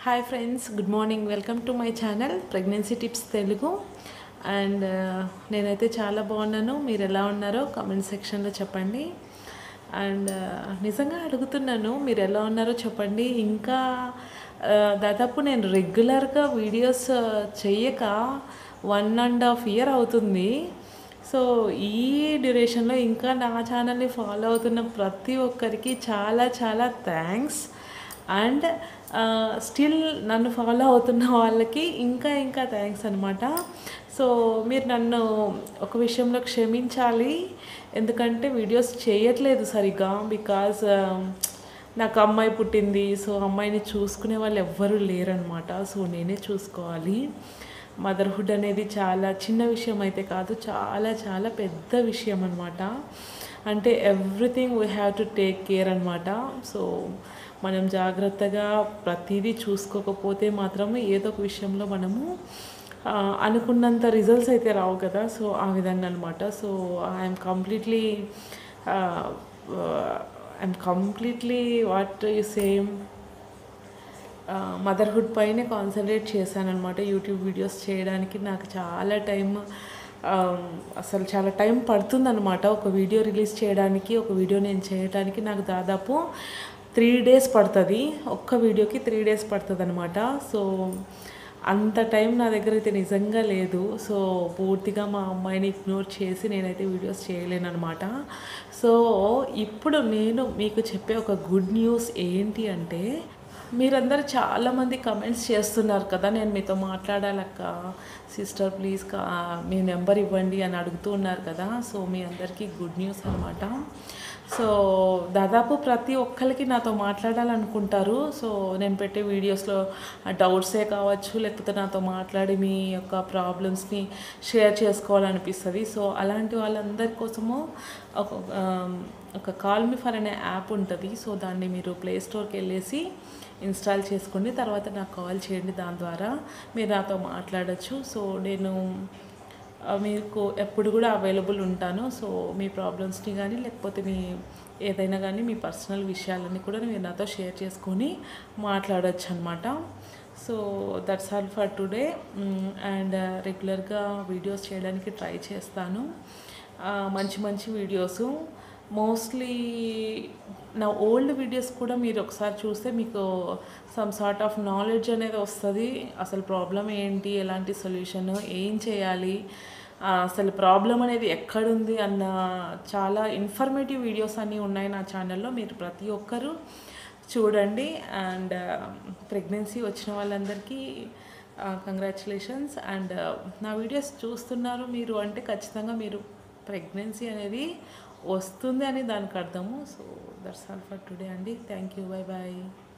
hi friends good morning welcome to my channel pregnancy tips Telugu and నేనైతే చాలా బాగున్నాను మీరు ఎలా ఉన్నారో కామెంట్ సెక్షన్లో చెప్పండి అండ్ నిజంగా అడుగుతున్నాను మీరు ఎలా ఉన్నారో చెప్పండి ఇంకా ఆ, దాదాపు నేను రెగ్యులర్గా వీడియోస్ చెయ్యక వన్ అండ్ హాఫ్ ఇయర్ అవుతుంది సో ఈ డ్యూరేషన్లో ఇంకా నా ఛానల్ని ఫాలో అవుతున్న ప్రతి ఒక్కరికి చాలా చాలా థ్యాంక్స్ అండ్ స్టిల్ నన్ను ఫాలో అవుతున్న వాళ్ళకి ఇంకా ఇంకా థ్యాంక్స్ అనమాట సో మీరు నన్ను ఒక విషయంలో క్షమించాలి ఎందుకంటే వీడియోస్ చేయట్లేదు సరిగ్గా బికాజ్ నాకు అమ్మాయి పుట్టింది సో అమ్మాయిని చూసుకునే వాళ్ళు ఎవ్వరూ లేరనమాట సో నేనే చూసుకోవాలి మదర్హుడ్ అనేది చాలా చిన్న విషయం అయితే కాదు చాలా చాలా పెద్ద విషయం అనమాట అంటే everything we have to take care అనమాట సో మనం జాగ్రత్తగా ప్రతిదీ చూసుకోకపోతే మాత్రం ఏదో ఒక విషయంలో మనము ఆ, అనుకున్నంత రిజల్ట్స్ అయితే రావు కదా సో ఆ విధంగా అనమాట so I'm completely I'm completely what you same motherhood పైనే కాన్సన్ట్రేట్ చేశానమాట యూట్యూబ్ వీడియోస్ చేయడానికి నాకు చాలా టైం అసలు చాలా టైం పడుతుందన్నమాట ఒక వీడియో రిలీజ్ చేయడానికి ఒక వీడియో నేను చేయడానికి నాకు దాదాపు త్రీ డేస్ పడుతుంది ఒక్క వీడియోకి త్రీ డేస్ పడుతుంది అనమాట సో అంత టైం నా దగ్గర అయితే నిజంగా లేదు సో పూర్తిగా మా అమ్మాయిని ఇగ్నోర్ చేసి నేనైతే వీడియోస్ చేయలేను అనమాట సో ఇప్పుడు నేను మీకు చెప్పే ఒక గుడ్ న్యూస్ ఏంటి అంటే మీరందరూ చాలామంది కమెంట్స్ చేస్తున్నారు కదా నేను మీతో మాట్లాడాలక్క సిస్టర్ ప్లీజ్ కా మీ నెంబర్ ఇవ్వండి అని అడుగుతూ ఉన్నారు కదా సో మీ అందరికీ గుడ్ న్యూస్ అనమాట సో దాదాపు ప్రతి ఒక్కరికి నాతో మాట్లాడాలనుకుంటారు సో నేను పెట్టే వీడియోస్లో డౌట్సే కావచ్చు లేకపోతే నాతో మాట్లాడి మీ యొక్క ప్రాబ్లమ్స్ని షేర్ చేసుకోవాలనిపిస్తుంది సో అలాంటి వాళ్ళందరి కోసము ఒక ఆ, ఒక కాల్ మీ ఫర్ అనే యాప్ ఉంటుంది సో దాన్ని మీరు ప్లే స్టోర్కి వెళ్ళేసి ఇన్స్టాల్ చేసుకోండి తర్వాత నాకు కాల్ చేయండి దాని ద్వారా మీరు నాతో మాట్లాడచ్చు సో నేను ఆ, మీకు ఎప్పుడు కూడా అవైలబుల్ ఉంటాను సో మీ ప్రాబ్లమ్స్ని కానీ లేకపోతే మీ ఏదైనా కానీ మీ పర్సనల్ విషయాలన్నీ కూడా మీరు నాతో షేర్ చేసుకొని మాట్లాడచ్చు అనమాట so that's all for today and రెగ్యులర్గా వీడియోస్ చేయడానికి ట్రై చేస్తాను ఆ, మంచి మంచి వీడియోస్ మోస్ట్లీ నా ఓల్డ్ వీడియోస్ కూడా మీరు ఒకసారి చూస్తే మీకు సమ్ సార్ట్ ఆఫ్ నాలెడ్జ్ అనేది వస్తుంది అసలు ప్రాబ్లం ఏంటి ఎలాంటి సొల్యూషన్ ఏం చేయాలి ఆ, అసలు ప్రాబ్లం అనేది ఎక్కడుంది అన్న చాలా ఇన్ఫర్మేటివ్ వీడియోస్ అన్నీ ఉన్నాయి నా ఛానల్లో మీరు ప్రతి ఒక్కరూ చూడండి అండ్ ప్రెగ్నెన్సీ వచ్చిన వాళ్ళందరికీ కంగ్రాచులేషన్స్ అండ్ నా వీడియోస్ చూస్తున్నారు మీరు అంటే ఖచ్చితంగా మీరు ప్రెగ్నెన్సీ అనేది వస్తుంది అని దానికి అర్థము so that's all for today అండి థ్యాంక్ యూ బై బాయ్